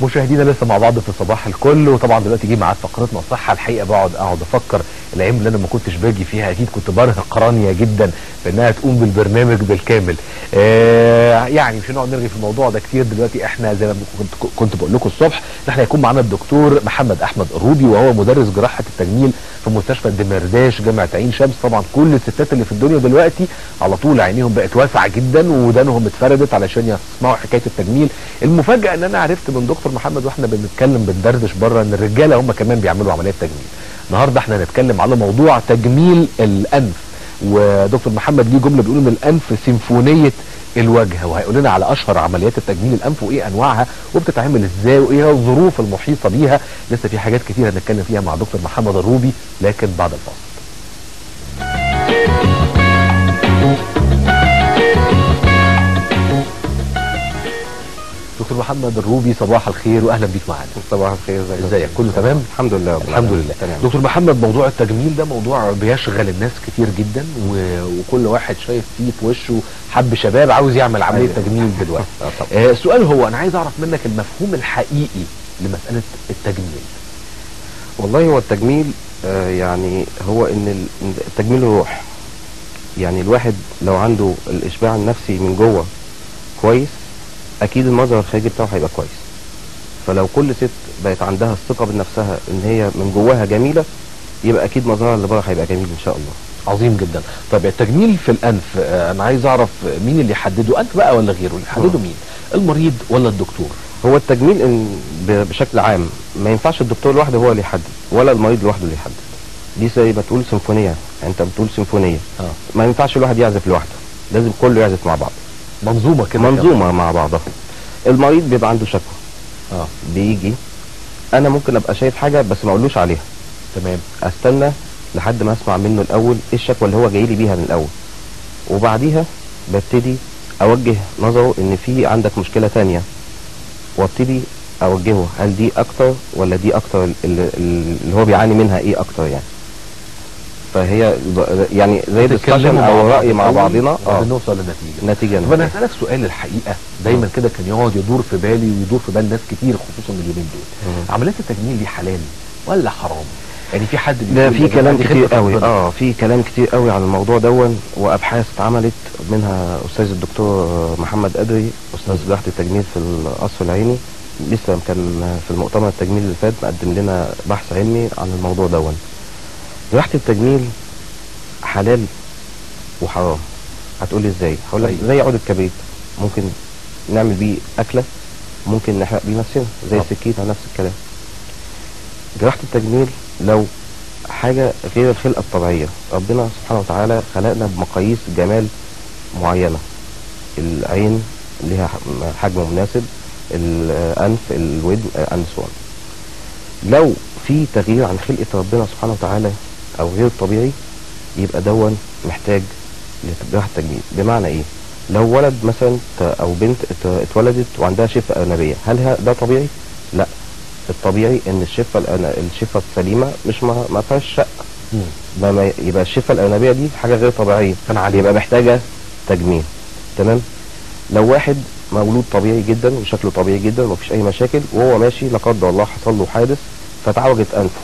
مشاهدينا لسه مع بعض في صباح الكل وطبعا دلوقتي جه ميعاد فقرتنا الصحه الحقيقه بقعد اقعد افكر الايام اللي انا ما كنتش باجي فيها اكيد كنت برهق رانيا جدا في انها تقوم بالبرنامج بالكامل آه يعني مش هنقعد نرغي في الموضوع ده كتير دلوقتي احنا زي ما كنت كنت بقول لكم الصبح ان احنا هيكون معانا الدكتور محمد احمد الروبي وهو مدرس جراحه التجميل في مستشفى الدمرداش جامعه عين شمس طبعا كل الستات اللي في الدنيا دلوقتي على طول عينيهم بقت واسعه جدا ودانهم اتفردت علشان يسمعوا حكايه التجميل المفاجاه ان انا عرفت من دكتور محمد واحنا بنتكلم بندردش بره ان الرجاله هم كمان بيعملوا عمليات تجميل النهارده احنا هنتكلم على موضوع تجميل الانف ودكتور محمد ليه جمله بيقول ان الانف سيمفونيه الوجه وهيقول لنا على اشهر عمليات التجميل الانف وايه انواعها وبتتعمل ازاي وايه الظروف المحيطه بيها لسه في حاجات كتير هنتكلم فيها مع دكتور محمد الروبي لكن بعد الفاصل دكتور محمد الروبي صباح الخير واهلا بيك معانا صباح الخير ازيك كله تمام الحمد لله الحمد لله تمام دكتور محمد موضوع التجميل ده موضوع بيشغل الناس كتير جدا و... وكل واحد شايف فيه في وشه حب شباب عاوز يعمل عمليه أيوة. تجميل دلوقتي آه طبعا. آه السؤال هو انا عايز اعرف منك المفهوم الحقيقي لمساله التجميل والله هو التجميل آه يعني هو ان ال- إن التجميل روح يعني الواحد لو عنده الاشباع النفسي من جوه كويس اكيد المظهر الخارجي بتاعه هيبقى كويس فلو كل ست بقت عندها الثقه بنفسها ان هي من جواها جميله يبقى اكيد مظهرها اللي بره هيبقى جميل ان شاء الله عظيم جدا طب التجميل في الانف آه انا عايز اعرف مين اللي يحدده انف بقى ولا غيره اللي يحدده آه. مين المريض ولا الدكتور هو التجميل إن ب- بشكل عام ما ينفعش الدكتور لوحده هو اللي يحدد ولا المريض لوحده اللي يحدد دي زي ما تقول سيمفونيه يعني انت بتقول سيمفونيه اه ما ينفعش الواحد يعزف لوحده لازم كله يعزف مع بعض منظومه كده منظومه مع بعضها المريض بيبقى عنده شكوى اه بيجي انا ممكن ابقى شايف حاجه بس ما اقولوش عليها تمام استنى لحد ما اسمع منه الاول ايه الشكوى اللي هو جاي لي بيها من الاول وبعديها ببتدي اوجه نظره ان في عندك مشكله تانية وابتدي اوجهه هل دي اكتر ولا دي اكتر اللي, اللي هو بيعاني منها ايه اكتر يعني فهي ب- يعني زي ديسكشن تتكلموا او بعض راي مع الأول بعضنا اه وبعدين نوصل للنتيجه نتيجه طب انا نهائية. هسألك سؤال الحقيقة دايما كده كان يقعد يدور في بالي ويدور في بال ناس كتير خصوصا اليومين دول مم. عمليات التجميل دي حلال ولا حرام يعني في حد ده بيقول في يا جماعة كلام دي كتير خفة قوي ربنا. اه في كلام كتير قوي عن الموضوع دون وابحاث اتعملت منها استاذ الدكتور محمد ادري استاذ جراحه التجميل في القصر العيني لسه كان في المؤتمر التجميل اللي فات مقدم لنا بحث علمي عن الموضوع دون جراحه التجميل حلال وحرام هتقولي ازاي هقول لك طيب. زي عود الكبريت ممكن نعمل بيه اكله ممكن نحرق بيه نفسنا زي طب. السكينه نفس الكلام جراحه التجميل لو حاجه غير الخلقه الطبيعيه ربنا سبحانه وتعالى خلقنا بمقاييس جمال معينه العين ليها ح- حجم مناسب الانف الودن اند سو لو في تغيير عن خلقه ربنا سبحانه وتعالى او غير طبيعي يبقى دون محتاج لجراحه تجميل بمعنى ايه لو ولد مثلا ت- او بنت ات- اتولدت وعندها شفه ارنبيه هل ه- ده طبيعي لا الطبيعي ان الشفه الأرن- الشفه السليمه مش ما, ما فيهاش شق مم. ما ما يبقى الشفه الارنبيه دي حاجه غير طبيعيه كان عليه يبقى محتاجه تجميل تمام لو واحد مولود طبيعي جدا وشكله طبيعي جدا ومفيش اي مشاكل وهو ماشي لا قدر الله حصل له حادث فتعوجت انفه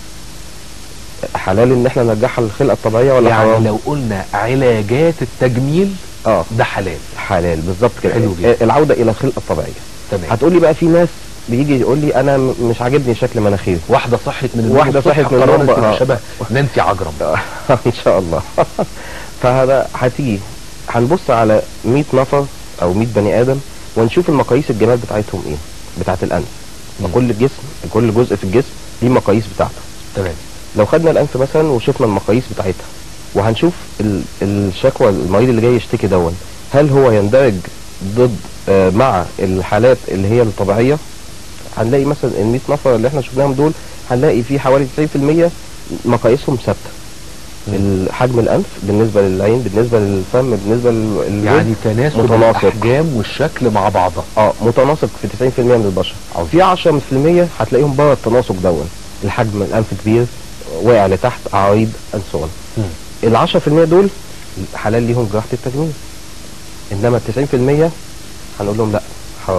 حلال ان احنا نرجعها للخلقه الطبيعيه ولا يعني حرام؟ لو قلنا علاجات التجميل اه ده حلال حلال بالظبط كده حلو جدا. العوده الى الخلقه الطبيعيه تمام هتقولي بقى في ناس بيجي يقول لي انا م- مش عاجبني شكل مناخيري واحدة صحت من النوم واحدة الصبح صحت من قررت النوم تبقى بقى. شبه نانسي عجرم ان شاء الله فهذا هتيجي هنبص على 100 نفر او 100 بني ادم ونشوف المقاييس الجمال بتاعتهم ايه بتاعت الانف مم. وكل الجسم كل جزء في الجسم ليه المقاييس بتاعته تمام لو خدنا الانف مثلا وشفنا المقاييس بتاعتها وهنشوف ال- الشكوى المريض اللي جاي يشتكي دون هل هو يندرج ضد آه، مع الحالات اللي هي الطبيعيه هنلاقي مثلا ال 100 نفر اللي احنا شفناهم دول هنلاقي في حوالي 90% مقاييسهم ثابته مم. حجم الانف بالنسبه للعين بالنسبه للفم بالنسبه لل يعني تناسب متناسق. الاحجام والشكل مع بعضها اه متناسق في 90% من البشر عظيم. في 10% هتلاقيهم بره التناسق دون الحجم الانف كبير واقع لتحت عريض انسون مم. ال 10% دول حلال ليهم جراحه التجميل انما ال 90% هنقول لهم لا حرام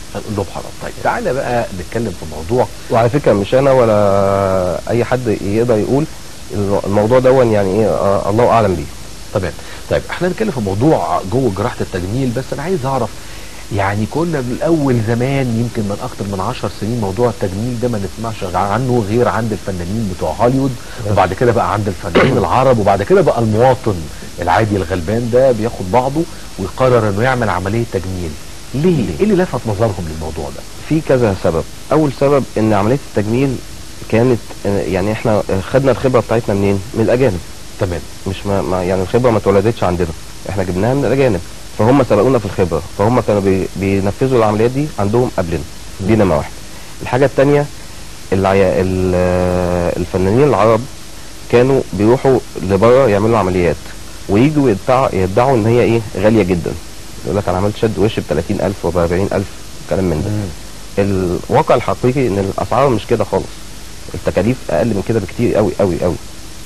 هنقول لهم حرام طيب تعالى بقى نتكلم في موضوع وعلى فكره مش انا ولا اي حد يقدر يقول الموضوع دون يعني ايه آه الله اعلم بيه تمام طيب احنا هنتكلم في موضوع جوه جراحه التجميل بس انا عايز اعرف يعني كنا من الاول زمان يمكن من اكتر من عشر سنين موضوع التجميل ده ما نسمعش عنه غير عند الفنانين بتوع هوليوود وبعد كده بقى عند الفنانين العرب وبعد كده بقى المواطن العادي الغلبان ده بياخد بعضه ويقرر انه يعمل عمليه تجميل ليه؟ ايه اللي لفت نظرهم للموضوع ده؟ في كذا سبب اول سبب ان عمليه التجميل كانت يعني احنا خدنا الخبره بتاعتنا منين من الاجانب تمام مش ما ما- يعني الخبره ما اتولدتش عندنا احنا جبناها من الاجانب فهم سبقونا في الخبره فهم كانوا بي بينفذوا العمليات دي عندهم قبلنا دي نمره واحد الحاجه الثانيه العيا... ال- آه، الفنانين العرب كانوا بيروحوا لبره يعملوا عمليات ويجوا يدعوا, يدعوا ان هي ايه غاليه جدا يقول لك انا عملت شد وش ب 30000 وب 40000 كلام من ده الواقع الحقيقي ان الاسعار مش كده خالص التكاليف اقل من كده بكتير قوي قوي قوي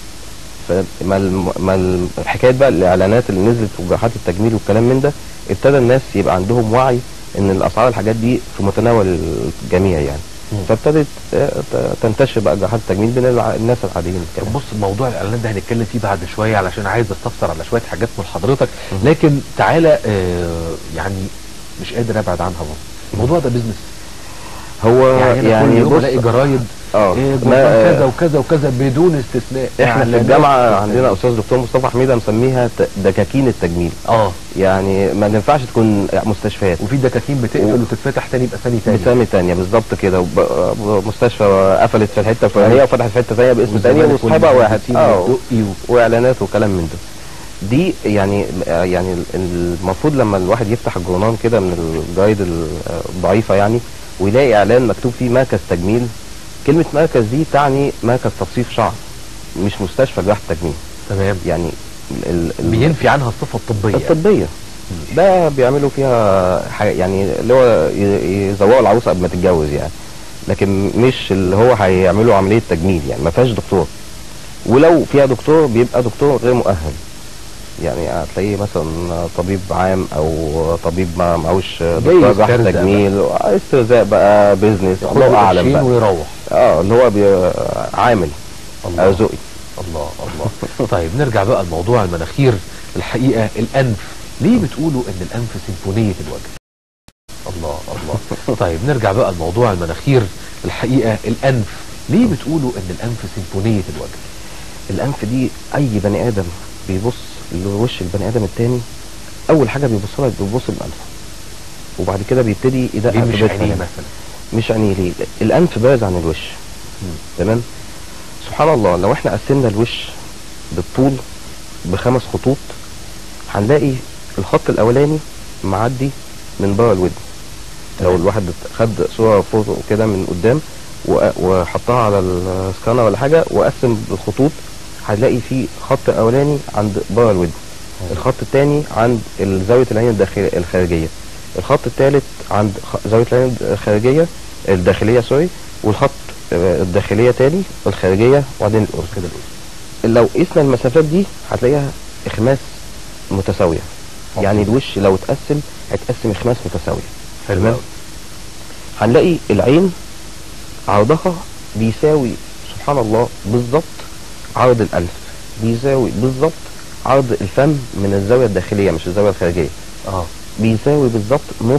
فما الم... ما الم- حكايه بقى الاعلانات اللي نزلت وجراحات التجميل والكلام من ده ابتدى الناس يبقى عندهم وعي ان الاسعار الحاجات دي في متناول الجميع يعني مم. فابتدت آه، ت- تنتشر بقى جراحات التجميل بين الع... الناس العاديين طب كمان بص موضوع الاعلانات ده هنتكلم فيه بعد شويه علشان عايز استفسر على شويه حاجات من حضرتك لكن تعالى آه يعني مش قادر ابعد عنها برضه الموضوع ده بيزنس هو يعني انا يعني كل يوم بص الاقي جرايد اه إيه ما- جورنال كذا وكذا وكذا بدون استثناء احنا في إعلانات الجامعه استثناء. عندنا استاذ دكتور مصطفى حميده مسميها ت- دكاكين التجميل اه يعني ما ينفعش تكون مستشفيات وفي دكاكين بتقفل و- وتتفتح تاني باسامي تاني بسامي تانية بالظبط كده وب- مستشفى قفلت في الحته الفلانيه وفتحت في حته ثانيه باسم تاني والزمالك وصاحبها واحد والمهندسين اه والدقي و- واعلانات وكلام من ده دي يعني يعني المفروض لما الواحد يفتح الجورنال كده من الجرايد الضعيفه يعني ويلاقي اعلان مكتوب فيه مركز تجميل كلمه مركز دي تعني مركز تصفيف شعر مش مستشفى جراحه تجميل تمام يعني ال- ال- بينفي عنها الصفه الطبيه الطبيه ده بيعملوا فيها حاجة يعني اللي هو ي- يزوقوا العروسه قبل ما تتجوز يعني لكن مش اللي هو هيعملوا عمليه تجميل يعني ما فيهاش دكتور ولو فيها دكتور بيبقى دكتور غير مؤهل يعني هتلاقيه مثلا طبيب عام او طبيب ما معهوش دكتور جراحه يسترزق تجميل استرزاق بقى بيزنس ياخد الله اعلم قرشين بقى ويروح اه اللي هو بي- عامل الله ارزقي الله الله طيب نرجع بقى لموضوع المناخير الحقيقه الانف ليه بتقولوا ان الانف سيمفونيه الوجه الله الله طيب نرجع بقى لموضوع المناخير الحقيقه الانف ليه بتقولوا ان الانف سيمفونيه الوجه الانف دي اي بني ادم بيبص لوش البني ادم التاني اول حاجه بيبص لها بيبص لانفه وبعد كده بيبتدي يدقق ليه في مش بيتها عينيه يعني. مثلا مش عينيه ليه الانف بارز عن الوش مم. تمام سبحان الله لو احنا قسمنا الوش بالطول بخمس خطوط هنلاقي الخط الاولاني معدي من بره الودن لو تمام. الواحد خد صوره فوق كده من قدام و- وحطها على السكانر ولا حاجه وقسم الخطوط هتلاقي في خط اولاني عند بره الودن الخط الثاني عند زاويه العين الداخليه الخارجيه الخط الثالث عند خ- زاويه العين الخارجيه الداخليه سوري والخط آه، الداخليه تاني والخارجيه وبعدين الأذن كده الأذن. لو قسنا المسافات دي هتلاقيها اخماس متساويه أوكي. يعني الوش لو اتقسم هيتقسم اخماس متساويه حلو تمام. أوي. هنلاقي العين عرضها بيساوي سبحان الله بالظبط عرض الانف بيساوي بالظبط عرض الفم من الزاويه الداخليه مش الزاويه الخارجيه اه بيساوي بالظبط نص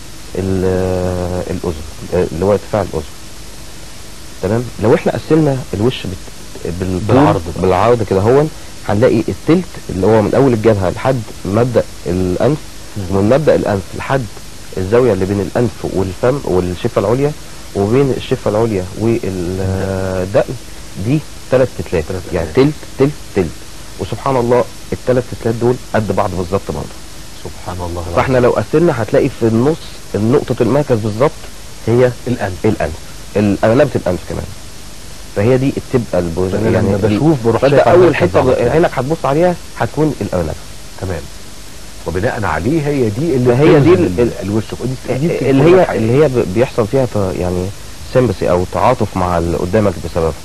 ال- الاذن اللي هو ارتفاع الاذن تمام لو احنا قسمنا الوش بت- بالطول- بالعرض بقى. بالعرض كده هون هنلاقي التلت اللي هو من اول الجبهه لحد مبدا الانف مم. ومن مبدا الانف لحد الزاويه اللي بين الانف والفم والشفه العليا وبين الشفه العليا والدقن دي ثلاث تلات تلات يعني تلات. تلت تلت تلت وسبحان الله الثلاث تلات دول قد بعض بالظبط برضه سبحان الله العظيم. فاحنا لو قسمنا هتلاقي في النص نقطة المركز بالظبط هي الانف الأنف ال- أغلبة الأنف كمان فهي دي التبقى البرج أنا لما دي- بشوف بروح فانت شايف أول المركز حتة على طول. عينك هتبص عليها هتكون الأرنب تمام وبناء عليه هي دي اللي فهي دي بتوزن ال- ال- الوش دي دي اللي هي اللي هي ب- بيحصل فيها ت- يعني سيمبسي أو تعاطف مع اللي قدامك بسببها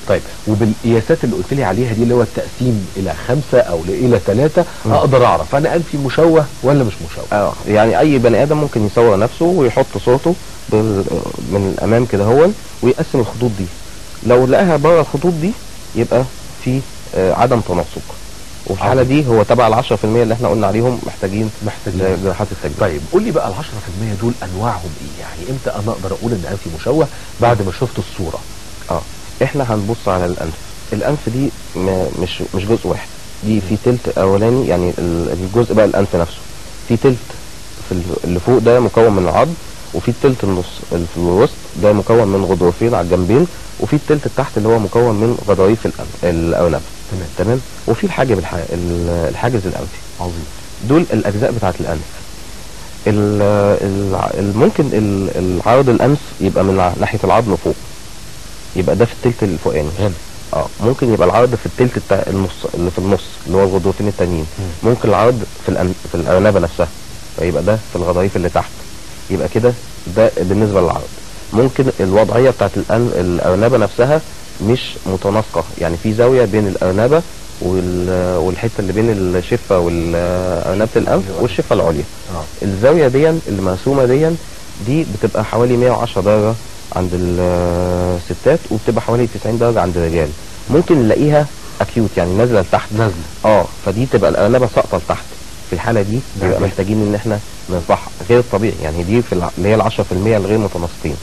طيب وبالقياسات اللي قلت لي عليها دي اللي هو التقسيم الى خمسة او الى ثلاثة مم. اقدر اعرف انا انفي مشوه ولا مش مشوه اه يعني اي بني ادم ممكن يصور نفسه ويحط صورته بال- من الامام كده هو ويقسم الخطوط دي لو لقاها بره الخطوط دي يبقى في آه، عدم تناسق وفي الحاله عظيم. دي هو تبع ال 10% اللي احنا قلنا عليهم محتاجين محتاجين لجراحات التجميل طيب قول لي بقى ال 10% دول انواعهم ايه يعني امتى انا اقدر اقول ان انفي مشوه بعد ما شفت الصورة اه احنا هنبص على الانف الانف دي م- مش مش جزء واحد دي في تلت اولاني يعني ال- الجزء بقى الانف نفسه في تلت في ال- اللي فوق ده مكون من العظم وفي التلت النص اللي في الوسط ده مكون من غضروفين على الجنبين وفي التلت التحت اللي هو مكون من غضاريف الأنف- الارنب تمام تمام وفي الحاجب الح... ال- الحاجز الانفي عظيم دول الاجزاء بتاعت الانف ال- ال- ال- ممكن ال- العرض الانف يبقى من ع- ناحيه العظم فوق يبقى ده في التلت الفوقاني هنا اه ممكن يبقى العرض في التلت بتاع النص اللي في النص اللي هو الغضروفين التانيين ممكن العرض في الأن... في الارنبه نفسها فيبقى ده في الغضاريف اللي تحت يبقى كده ده بالنسبه للعرض ممكن الوضعيه بتاعت الأن... الارنبه نفسها مش متناسقه يعني في زاويه بين الارنبه وال... والحته اللي بين الشفه والارنبه الانف والشفه العليا اه الزاويه دي اللي مرسومه دي دي بتبقى حوالي 110 درجه عند الستات وبتبقى حوالي 90 درجه عند الرجال ممكن نلاقيها اكيوت يعني نازله لتحت نازله اه فدي تبقى الارنبه ساقطه لتحت في الحاله دي بيبقى نعم. محتاجين ان احنا نرفعها غير الطبيعي يعني دي في الع- اللي هي ال 10% الغير متناسقين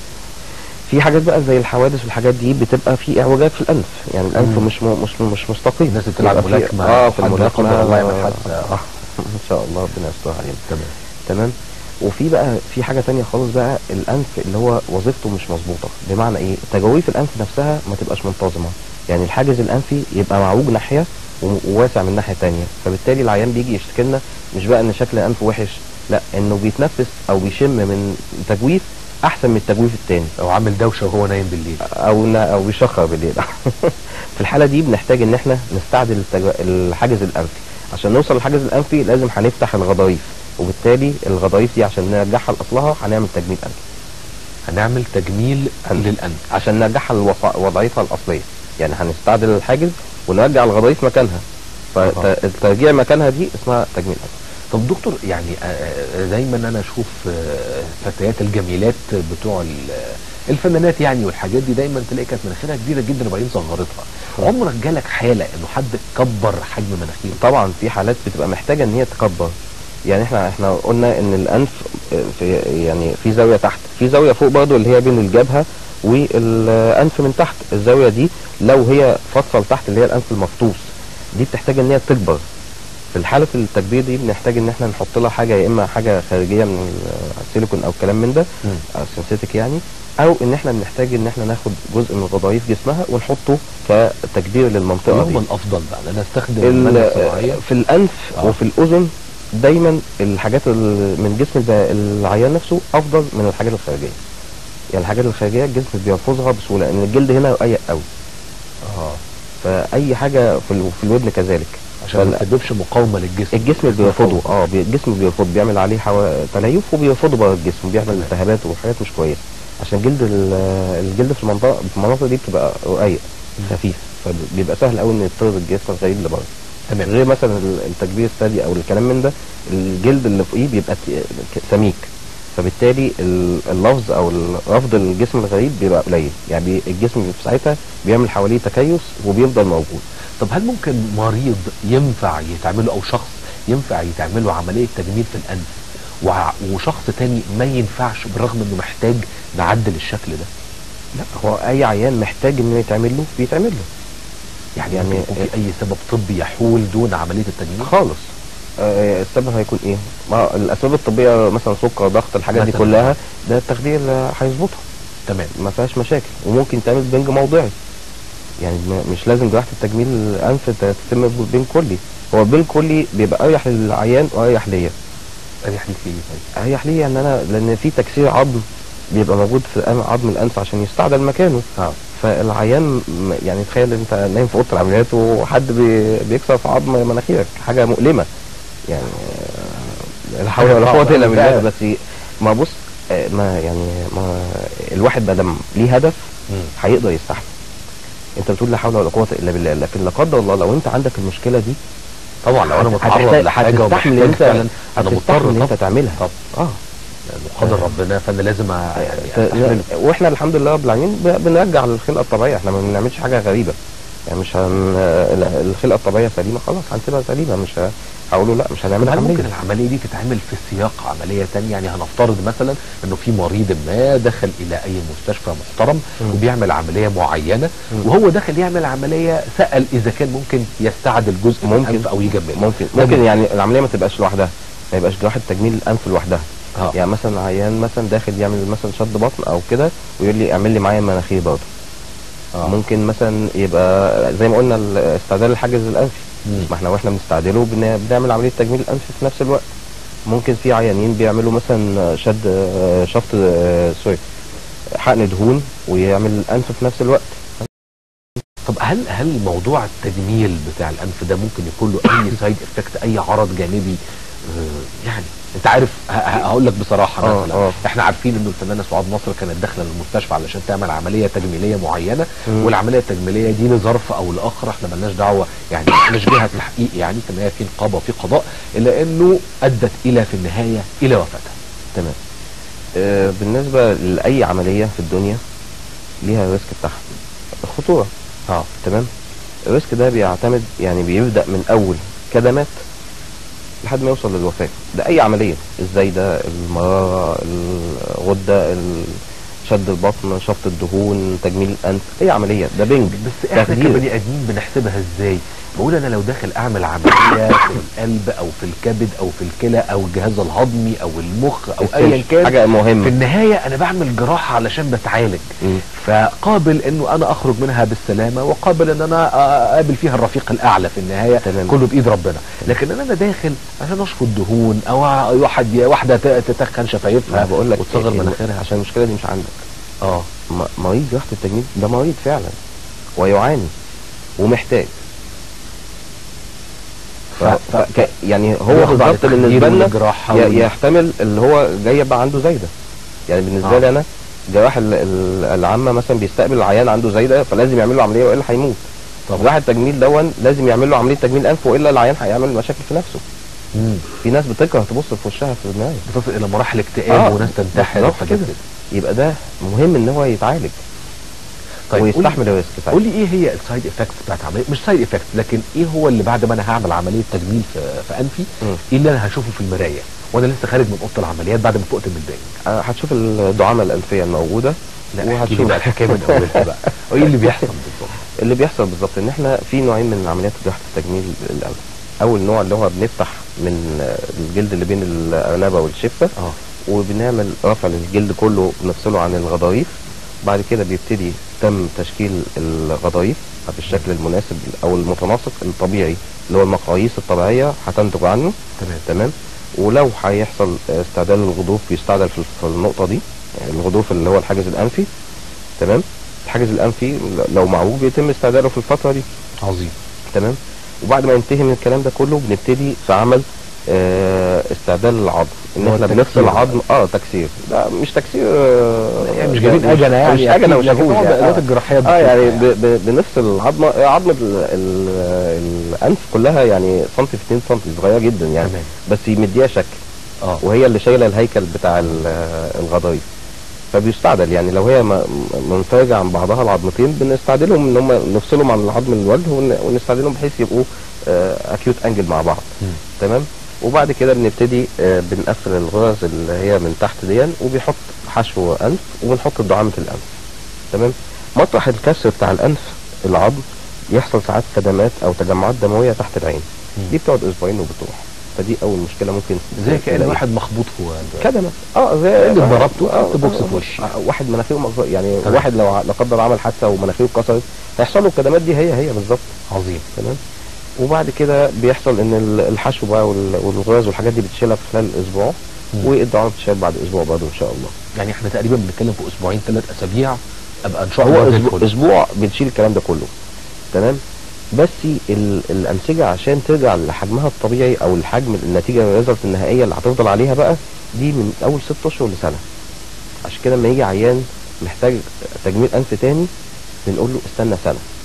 في حاجات بقى زي الحوادث والحاجات دي بتبقى في اعوجاج في الانف يعني الانف مم. مش م... مش مش مستقيم الناس اللي بتلعب يبقى في- ملاكمة اه في حد لا الملاكمه قدر الله يعمل آه، حادثة. آه ان شاء الله ربنا يستر علينا تمام تمام وفي بقى في حاجه تانية خالص بقى الانف اللي هو وظيفته مش مظبوطه بمعنى ايه تجاويف الانف نفسها ما تبقاش منتظمه يعني الحاجز الانفي يبقى معوج ناحيه و- وواسع من ناحيه تانية فبالتالي العيان بيجي يشتكي لنا مش بقى ان شكل الانف وحش لا انه بيتنفس او بيشم من تجويف احسن من التجويف التاني او عامل دوشه وهو نايم بالليل او نا- او بيشخر بالليل في الحاله دي بنحتاج ان احنا نستعدل التج... الحاجز الانفي عشان نوصل للحاجز الانفي لازم هنفتح الغضاريف وبالتالي الغضاريف دي عشان نرجعها لاصلها هنعمل تجميل انفي هنعمل تجميل للانف عشان نرجعها لوضعيتها الاصليه يعني هنستعدل الحاجز ونرجع الغضاريف مكانها أها. فالترجيع مكانها دي اسمها تجميل انفي طب دكتور يعني آه، آه، دايما انا اشوف آه، فتيات الجميلات بتوع ال- الفنانات يعني والحاجات دي دايما تلاقي كانت مناخيرها كبيره جدا وبعدين صغرتها عمرك جالك حاله انه حد كبر حجم مناخيره طبعا في حالات بتبقى محتاجه ان هي تكبر يعني احنا احنا قلنا ان الانف في يعني في زاويه تحت في زاويه فوق برضو اللي هي بين الجبهه والانف من تحت الزاويه دي لو هي فاصله لتحت اللي هي الانف المفطوس دي بتحتاج ان هي تكبر في الحاله التكبير دي بنحتاج ان احنا نحط لها حاجه يا اما حاجه خارجيه من السيليكون او كلام من ده مم. او سينثيتك يعني او ان احنا بنحتاج ان احنا ناخد جزء من غضاريف جسمها ونحطه كتكبير للمنطقه ايه دي هو الافضل بقى ان انا استخدم ال- الماده الصناعيه في الانف آه. وفي الاذن دايما الحاجات ال- من جسم الب- العيان نفسه افضل من الحاجات الخارجيه يعني الحاجات الخارجيه الجسم بيرفضها بسهوله لان الجلد هنا رقيق قوي اه فاي حاجه في, ال- في الودن كذلك عشان ما فال- تسببش مقاومه للجسم الجسم بيرفضه اه بي- الجسم بيرفض بيعمل عليه حوا... تليف وبيرفضه بره الجسم بيعمل تمام. التهابات وحاجات مش كويسه عشان جلد ال- الجلد في المنطقه في المناطق دي بتبقى رقيق خفيف فبيبقى سهل قوي ان يطرد الجسم الغريب اللي بره تمام غير مثلا ال- التكبير الثدي او الكلام من ده الجلد اللي فوقيه بيبقى ت- ك- سميك فبالتالي ال- اللفظ او ال- رفض الجسم الغريب بيبقى قليل يعني بي- الجسم في ساعتها بيعمل حواليه تكيس وبيفضل موجود طب هل ممكن مريض ينفع يتعمل له او شخص ينفع يتعمل له عمليه تجميل في الانف وع- وشخص تاني ما ينفعش بالرغم انه محتاج نعدل الشكل ده لا هو اي عيان محتاج انه يتعمل له بيتعمل له يعني, يعني- يعني يكون في اي سبب طبي يحول دون عمليه التجميل خالص آه، السبب هيكون ايه؟ ما الاسباب الطبيه مثلا سكر ضغط الحاجات دي مثلاً. كلها ده التخدير اللي هيظبطها تمام ما فيهاش مشاكل وممكن تعمل بنج موضعي يعني ما- مش لازم جراحه التجميل الانف تتم بنج كلي هو البنج كلي بيبقى اريح للعيان واريح ليا اريح ليك في ايه طيب اريح ليا ان انا لان في تكسير عظم بيبقى موجود في الأن- عظم الانف عشان يستعدل مكانه اه فالعيان م- يعني تخيل انت نايم في اوضه العمليات وحد بي- بيكسر في عظم مناخيرك حاجه مؤلمه يعني آه، لا حول ولا صعبة قوه الا أوي بالله فعلا. بس ما بص آه، ما يعني ما الواحد ما دام ليه هدف مم. هيقدر يستحمل انت بتقول لا حول ولا قوه الا بالله لكن لا قدر الله لو انت عندك المشكله دي طبعا لو انا هت- متعرض هتحتاج- لحاجه هتستحمل ومحتاج انت فعلا انا هتستحمل مضطر ان انت طبعا تعملها طبعا اه لانه قدر ربنا فانا لازم أ- يعني استحمله واحنا الحمد لله رب العالمين ب- بنرجع للخلقه الطبيعيه احنا ما بنعملش حاجه غريبه يعني مش هن... ال- الخلقه الطبيعيه سليمه خلاص هنسيبها سليمه مش ه- هقوله لا مش هنعمل هل عمليه ممكن العمليه دي تتعمل في سياق عمليه تانية يعني هنفترض مثلا انه في مريض ما دخل الى اي مستشفى محترم مم. وبيعمل عمليه معينه مم. وهو داخل يعمل عمليه سال اذا كان ممكن يستعدل جزء من ممكن. الانف او يجمله ممكن ده ممكن بي- يعني العمليه ما تبقاش لوحدها ما يبقاش جراحه تجميل الانف لوحدها اه يعني مثلا عيان مثلا داخل يعمل مثلا شد بطن او كده ويقول لي اعمل لي معايا مناخير برضه آه. ممكن مثلا يبقى زي ما قلنا ال- استعدال الحاجز الانفي مم. ما احنا واحنا بنستعدله بن- بنعمل عمليه تجميل الانف في نفس الوقت ممكن في عيانين بيعملوا مثلا شد آه، شفط آه، سوري حقن دهون ويعمل الانف في نفس الوقت طب هل هل موضوع التجميل بتاع الانف ده ممكن يكون له اي سايد افكت اي عرض جانبي آه، يعني انت عارف ه- ه- هقول لك بصراحه آه، مثلا آه. احنا عارفين انه الفنانه سعاد نصر كانت داخله المستشفى علشان تعمل عمليه تجميليه معينه مم. والعمليه التجميليه دي لظرف او لاخر احنا ملناش دعوه يعني مش جهه تحقيق يعني في النهايه في نقابه وفي قضاء الا انه ادت الى في النهايه الى وفاتها تمام آه، بالنسبه لاي عمليه في الدنيا ليها الريسك بتاعها الخطوره اه تمام الريسك ده بيعتمد يعني بيبدا من اول كدمات لحد ما يوصل للوفاه ده اي عمليه الزايده المراره الغده ال- شد البطن شفط الدهون تجميل الانف اي عمليه ده بنج بس احنا تخدير. كبني ادمين بنحسبها ازاي بقول انا لو داخل اعمل عمليه في القلب او في الكبد او في الكلى او الجهاز الهضمي او المخ او ايا كان حاجه في مهمه النهايه انا بعمل جراحه علشان بتعالج مم. فقابل انه انا اخرج منها بالسلامه وقابل ان انا اقابل فيها الرفيق الاعلى في النهايه تمام. كله بايد ربنا لكن انا داخل عشان اشفط دهون او واحد واحده ت- تتخن ما شفايفها بقول لك وتصغر إيه، مناخيرها عشان المشكله دي مش عندك اه م- مريض جراحه التجميل ده مريض فعلا ويعاني ومحتاج ف... ف- ف... ك- يعني هو بياخد بعد بالظبط تخدير بالنسبه لنا والجراحة ي- وال- يحتمل اللي هو جاي يبقى عنده زايده يعني بالنسبه آه. لي انا جراح ال- ال- العامه مثلا بيستقبل العيان عنده زايده فلازم يعمل له عمليه والا هيموت طبعا جراح التجميل دون لازم يعمل له عمليه تجميل انف والا العيان هيعمل مشاكل في نفسه مم. في ناس بتكره تبص في وشها في النهايه بتصل الى مراحل اكتئاب آه، وناس تنتحر بالظبط وحاجات كده. كده يبقى ده مهم ان هو يتعالج طيب قول ويستحمل الريسك ساعتها. قول لي ايه هي السايد افكتس بتاعت عمليه مش سايد افكتس لكن ايه هو اللي بعد ما انا هعمل عمليه تجميل في, في انفي مم. ايه اللي انا هشوفه في المرايه وانا لسه خارج من اوضه العمليات بعد ما فقت من البنج آه، هتشوف الدعامه الانفيه الموجوده لا احكي لي وهتشوف بقى الحكايه من اولها بقى وايه اللي بيحصل بالظبط اللي بيحصل بالظبط ان احنا في نوعين من عمليات جراحه التجميل الانف اول نوع اللي هو بنفتح من آه، الجلد اللي بين الارنبه والشفه اه وبنعمل رفع للجلد كله بنفصله عن الغضاريف بعد كده بيبتدي تم تشكيل الغضاريف بالشكل المناسب او المتناسق الطبيعي اللي هو المقاييس الطبيعيه هتنتج عنه تمام تمام ولو هيحصل استعدال الغضروف بيستعدل في في النقطه دي يعني الغضروف اللي هو الحاجز الانفي تمام الحاجز الانفي لو معوج بيتم استعداله في الفتره دي عظيم تمام وبعد ما ينتهي من الكلام ده كله بنبتدي في عمل آه استعدال العظم ان هو احنا التكسير بنفصل بقى. عظم اه تكسير لا مش تكسير آه يعني مش جايبين اجنه يعني مش اجنه أكيد، لكن وشاكوش هو يعني. الآلات آه. الجراحيه اه يعني بتشوفها ب- ب- بنفصل العظمه عظمه ال- ال- الانف كلها يعني سنتي في 2 سنتي صغيره جدا يعني تمام بس مديها شكل اه وهي اللي شايله الهيكل بتاع ال- الغضاريف فبيستعدل يعني لو هي م- م- منفرجه عن بعضها العظمتين بنستعدلهم ان هم نفصلهم عن العظم الوجه ون- ونستعدلهم بحيث يبقوا اكيوت انجل مع بعض مم. تمام وبعد كده بنبتدي آه، بنقفل الغرز اللي هي من تحت دي وبيحط حشو انف وبنحط دعامه الانف تمام مطرح الكسر بتاع الانف العظم يحصل ساعات كدمات او تجمعات دمويه تحت العين مم. دي بتقعد اسبوعين وبتروح فدي اول مشكله ممكن زي كان نلاقيها. واحد مخبوط في كدمه اه زي اللي ضربته آه، خدت بوكس آه، في وشي. آه، واحد مناخيره مقص- يعني تمام. واحد لو ع- لا قدر عمل حادثه ومناخيره اتكسرت هيحصل له الكدمات دي هي هي بالظبط عظيم تمام وبعد كده بيحصل ان ال- الحشو بقى وال- والغاز والحاجات دي بتشيلها في خلال اسبوع مم. والدعامه بتشيل بعد اسبوع برضه ان شاء الله يعني احنا تقريبا بنتكلم في اسبوعين ثلاث اسابيع ابقى ان شاء هو الله زي اسبوع, الفل. اسبوع بنشيل الكلام ده كله تمام بس ال- الانسجه عشان ترجع لحجمها الطبيعي او الحجم النتيجه الريزلت النهائيه اللي هتفضل عليها بقى دي من اول ست اشهر لسنه عشان كده لما يجي عيان محتاج تجميل انف تاني بنقول له استنى سنه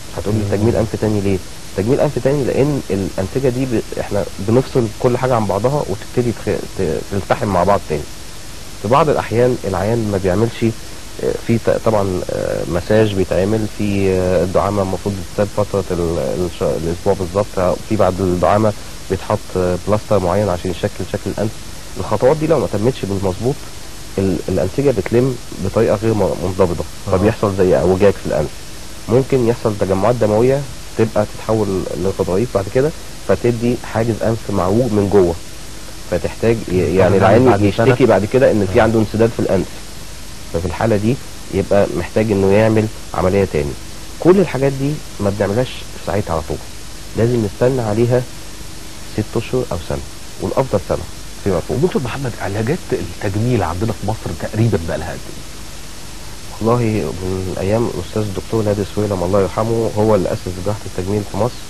هتقول لي مم. تجميل انف تاني ليه تجميل انف تاني لان الانسجه دي ب... احنا بنفصل كل حاجه عن بعضها وتبتدي تخ... ت- تلتحم مع بعض تاني في بعض الاحيان العيان ما بيعملش آه، في ت- طبعا آه، مساج بيتعمل في آه، الدعامه المفروض تتساب فتره ال- الش- الاسبوع بالظبط في بعد الدعامه بيتحط آه، بلاستر معين عشان يشكل شكل الانف الخطوات دي لو ما تمتش بالمظبوط ال- الانسجه بتلم بطريقه غير م- منضبطه آه. فبيحصل زي اعوجاج في الانف ممكن يحصل تجمعات دمويه تبقى تتحول لغضاريف بعد كده فتدي حاجز انف معوج من جوه فتحتاج ي- يعني بعد العيان سنة. يشتكي بعد كده ان في آه. عنده انسداد في الانف ففي الحاله دي يبقى محتاج انه يعمل عمليه تاني كل الحاجات دي ما بنعملهاش في ساعتها على طول لازم نستنى عليها ست اشهر او سنه والافضل سنه فيما فوق دكتور محمد علاجات التجميل عندنا في مصر تقريبا بقى لها قد ايه؟ والله من ايام الاستاذ الدكتور نادي سويلم الله يرحمه هو اللي اسس جراحه التجميل في مصر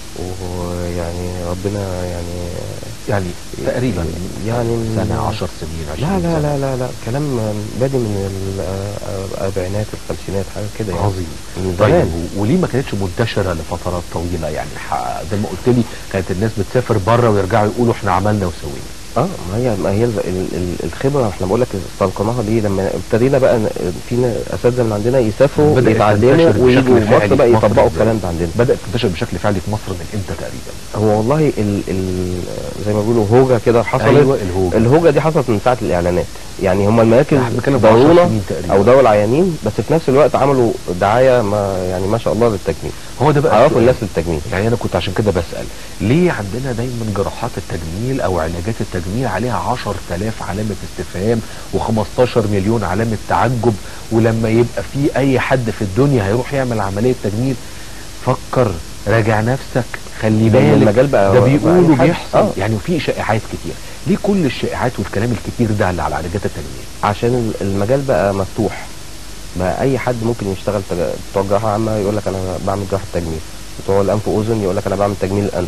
ويعني ربنا يعني يعني تقريبا يعني من- سنه 10 سنين 20 لا لا سنة. لا لا لا كلام بادي من ال- الاربعينات الخمسينات حاجه كده يعني عظيم من طيب زمان و- وليه ما كانتش منتشره لفترات طويله يعني ح- زي ما قلت لي كانت الناس بتسافر بره ويرجعوا يقولوا احنا عملنا وسوينا اه ما هي ما هي ال- ال- ال- الخبره احنا بقول لك استلقناها دي لما ابتدينا بقى ن- في ن- اساتذه من عندنا يسافروا بدأت يتعلموا تنتشر ويجوا بشكل فعلي مصر بقى في مصر يطبقوا إزاي؟ الكلام ده عندنا بدات تنتشر بشكل فعلي في مصر من امتى تقريبا؟ هو والله ال ال زي ما بيقولوا هوجه كده حصلت ايوه الهوجه الهوجه دي حصلت من ساعه الاعلانات يعني هم المراكز احنا بنتكلم في 10 ضرونا سنين تقريبا او دوروا العيانين بس في نفس الوقت عملوا دعايه ما يعني ما شاء الله للتجميل هو ده بقى عرفوا السؤال. الناس للتجميل يعني انا كنت عشان كده بسال ليه عندنا دايما جراحات التجميل او علاجات التجميل عليها 10000 علامه استفهام و15 مليون علامه تعجب ولما يبقى في اي حد في الدنيا هيروح يعمل عمليه تجميل فكر راجع نفسك خلي ده بالك المجال بقى ده بقى بيقولوا أي حد. بيحصل آه. يعني وفي شائعات كتير ليه كل الشائعات والكلام الكتير ده اللي على علاجات التجميل عشان ال- المجال بقى مفتوح بقى اي حد ممكن يشتغل تج... بتوع جراحه عامه يقول لك انا بعمل جراحه تجميل بتوع الانف واذن يقول لك انا بعمل تجميل الانف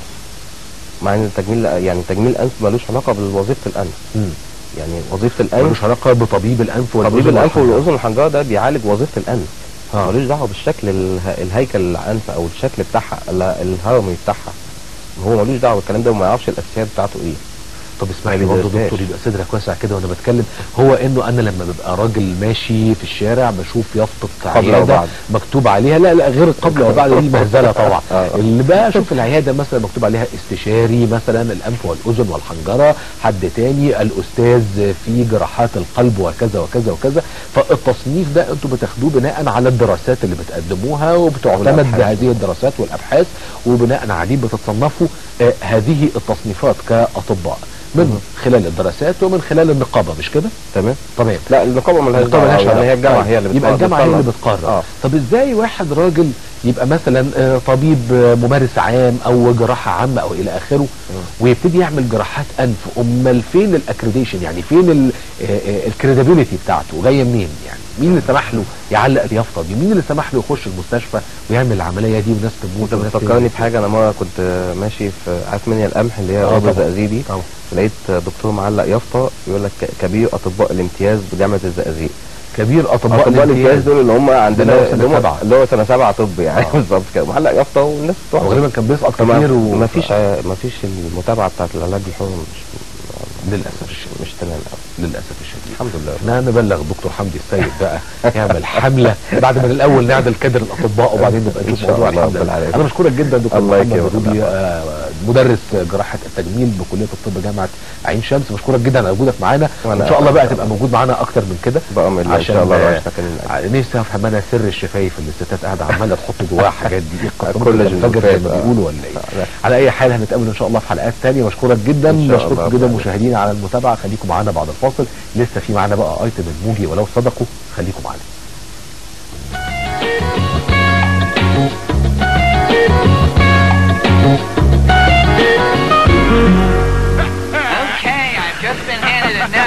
مع ان التجميل يعني تجميل الانف ملوش علاقه بوظيفه الانف يعني وظيفه الانف ملوش علاقه بطبيب الانف طبيب والأذن الانف والحنجرة. والاذن والحنجره ده بيعالج وظيفه الانف آه. ملوش دعوه بالشكل اله... الهيكل الانف او الشكل بتاعها ال- الهرمي بتاعها هو ملوش دعوه بالكلام ده وما يعرفش الاساسيات بتاعته ايه طب اسمح لي ما برضه بيدرسهاش. دكتور يبقى صدرك واسع كده وانا بتكلم هو انه انا لما ببقى راجل ماشي في الشارع بشوف يافطه قبل عياده وبعد. مكتوب عليها لا لا غير قبل وبعد دي مهزله طبعا آه. اللي بقى اشوف العياده مثلا مكتوب عليها استشاري مثلا الانف والاذن والحنجره حد تاني الاستاذ في جراحات القلب وكذا وكذا وكذا فالتصنيف ده انتوا بتاخدوه بناء على الدراسات اللي بتقدموها وبتعتمد والأبحاث. بهذه الدراسات والابحاث وبناء عليه بتصنفوا آه هذه التصنيفات كاطباء من خلال الدراسات ومن خلال النقابه مش كده؟ تمام تمام لا النقابه ملهاش النقابه دعوه ملهاش يعني علاقة. هي الجامعه طيب. هي اللي يبقى بتقرر- الجامعه هي اللي بتطلع. بتقرر اه طب ازاي واحد راجل يبقى مثلا آه، طبيب آه، ممارس عام او جراحه عامه او الى اخره ويبتدي يعمل جراحات انف امال فين الاكريديشن يعني فين الكريديبيليتي بتاعته جايه منين يعني مين اللي سمح له يعلق اليافطه دي مين اللي سمح له يخش المستشفى ويعمل العمليه دي وناس تموت انت وناس بتفكرني تموت؟ بحاجه انا مره كنت ماشي في عارف منيا القمح اللي هي آه ارض طبعا. الزقازيق دي طبعا. لقيت دكتور معلق يافطه يقول لك كبير اطباء الامتياز بجامعه الزقازيق كبير اطباء اطباء الامتياز دول اللي هم عندنا اللي هو سنة اللي هم- سبعة. اللي هو سنه سبعه طب يعني آه. بالظبط كده معلق يافطه والناس هو بتوع غالبا كان بيسقط فما- كتير و... ما فيش ما فيش المتابعه بتاعت العلاج الحر مش للاسف الشديد مش تمام قوي للاسف الشديد الحمد لله احنا نبلغ الدكتور حمدي السيد بقى يعمل حمله بعد ما الاول نعدل كادر الاطباء وبعدين نبقى إن نشوف شاء موضوع الله الحمله رب العالمين. انا بشكرك جدا دكتور الله محمد يكرمك. الروبي آه، مدرس جراحه التجميل بكليه الطب جامعه عين شمس بشكرك جدا على وجودك معانا وأنا وان شاء الله بقى أكتر. تبقى موجود معانا اكتر من كده بأمر الله ان عشان شاء الله آه، رئيسنا كان الأجل. نفسي افهم انا سر الشفايف اللي الستات قاعده عماله تحط جواها حاجات دي ايه القسطره كل اللي بتنفجر زي الجلوفات، ما آه. بيقولوا ولا ايه آه، لا. على اي حال هنتقابل ان شاء الله في حلقات تانية بشكرك جدا إن شاء بشكركم الله. جدا مشاهدينا على المتابعه خليكم معانا بعد الفاصل لسه في معانا بقى ايتم الموجي ولو صدقوا خليكم معانا